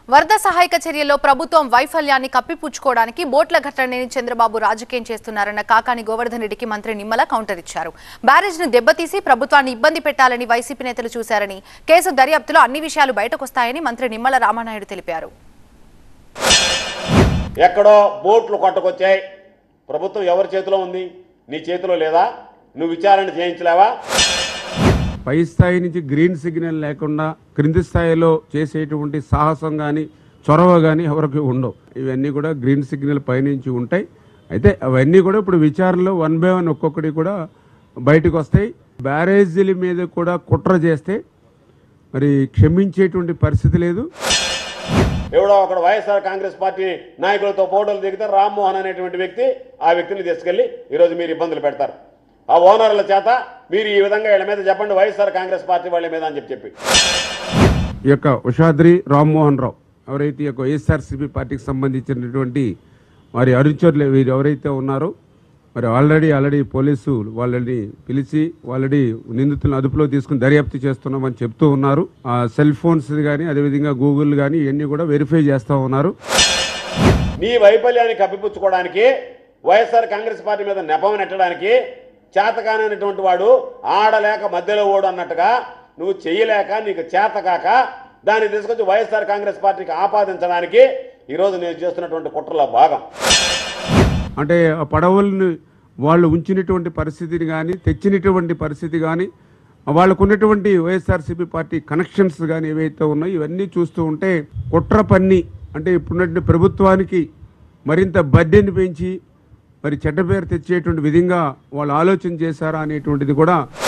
వరద సహాయక చర్యల్లో ప్రభుత్వం వైఫల్యాన్ని కప్పిపుచ్చుకోవడానికి బోట్ల ఘటనని చంద్రబాబు రాజకీయం చేస్తున్నారన్న కాకాని గోవర్ధన్ రెడ్డికి మంత్రి నిమ్మల కౌంటర్ ఇచ్చారు బ్యారేజ్ ను దెబ్బతీసి ప్రభుత్వాన్ని ఇబ్బంది పెట్టాలని వైసీపీ నేతలు చూశారని కేసు దర్యాప్తులో అన్ని విషయాలు బయటకొస్తాయని మంత్రి నిమ్మల రామానాయుడు తెలిపారు ఎక్కడో బోట్లు కొట్టకొచ్చాయి ప్రభుత్వం ఎవరి చేతిలో ఉంది నీ చేతిలో లేదా నువ్వు విచారణ చేయించలేవా పై స్థాయి నుంచి గ్రీన్ సిగ్నల్ లేకుండా క్రింది స్థాయిలో చేసేటువంటి సాహసం కానీ చొరవ కానీ ఎవరికి ఉండవు ఇవన్నీ కూడా గ్రీన్ సిగ్నల్ పైనుంచి ఉంటాయి అయితే అవన్నీ కూడా ఇప్పుడు విచారణలో వన్ బై వన్ ఒక్కొక్కటి కూడా బయటకు వస్తాయి బ్యారేజీల మీద కూడా కుట్ర చేస్తే మరి క్షమించేటువంటి పరిస్థితి లేదు ఎవడో ఒకడు వైఎస్ఆర్ కాంగ్రెస్ పార్టీ నాయకులతో ఫోటోలు దిగితే రామ్మోహన్ అనేటువంటి వ్యక్తి ఆ వ్యక్తిని తీసుకెళ్లి ఈరోజు మీరు ఇబ్బందులు పెడతారు ఆ ఓనర్ల చేత మీరు ఈ విధంగా వీళ్ళ మీద చెప్పండి వైఎస్ఆర్ కాంగ్రెస్ పార్టీ వాళ్ళ మీద అని చెప్పి చెప్పి ఈ యొక్క ఉషాద్రి రామ్మోహన్ రావు ఎవరైతే ఈ యొక్క వైఎస్ఆర్సీపీ పార్టీకి సంబంధించినటువంటి వారి అనుచరులు వీరు ఎవరైతే ఉన్నారో మరి ఆల్రెడీ ఆల్రెడీ పోలీసు వాళ్ళని పిలిచి ఆల్రెడీ నిందితులను అదుపులో తీసుకుని దర్యాప్తు చేస్తున్నామని చెప్తూ ఉన్నారు ఆ సెల్ ఫోన్స్ కానీ అదేవిధంగా గూగుల్ కానీ ఇవన్నీ కూడా వెరిఫై చేస్తూ ఉన్నారు నీ వైఫల్యాన్ని కప్పిపుచ్చుకోవడానికి వైఎస్ఆర్ కాంగ్రెస్ పార్టీ మీద నెపం నెట్టడానికి చేతకానటువంటి వాడు ఆడలేక మధ్యలో ఓడు అన్నట్టుగా నువ్వు చెయ్యలేక నీకు చేతకాక దాన్ని తీసుకొచ్చి వైఎస్ఆర్ కాంగ్రెస్ పార్టీకి ఆపాదించడానికి ఈరోజు నేను చేస్తున్నటువంటి కుట్రలో భాగం అంటే ఆ పడవలను వాళ్ళు ఉంచినటువంటి పరిస్థితిని కానీ తెచ్చినటువంటి పరిస్థితి కానీ వాళ్ళకు ఉన్నటువంటి వైఎస్ఆర్సీపీ పార్టీ కనెక్షన్స్ కానీ ఏవైతే ఉన్నాయో ఇవన్నీ చూస్తూ ఉంటే కుట్ర పన్ని అంటే ఇప్పుడున్నటువంటి ప్రభుత్వానికి మరింత బడ్డెని పెంచి మరి చెడ్డ పేరు తెచ్చేటువంటి విధంగా వాళ్ళు ఆలోచన చేశారా అనేటువంటిది కూడా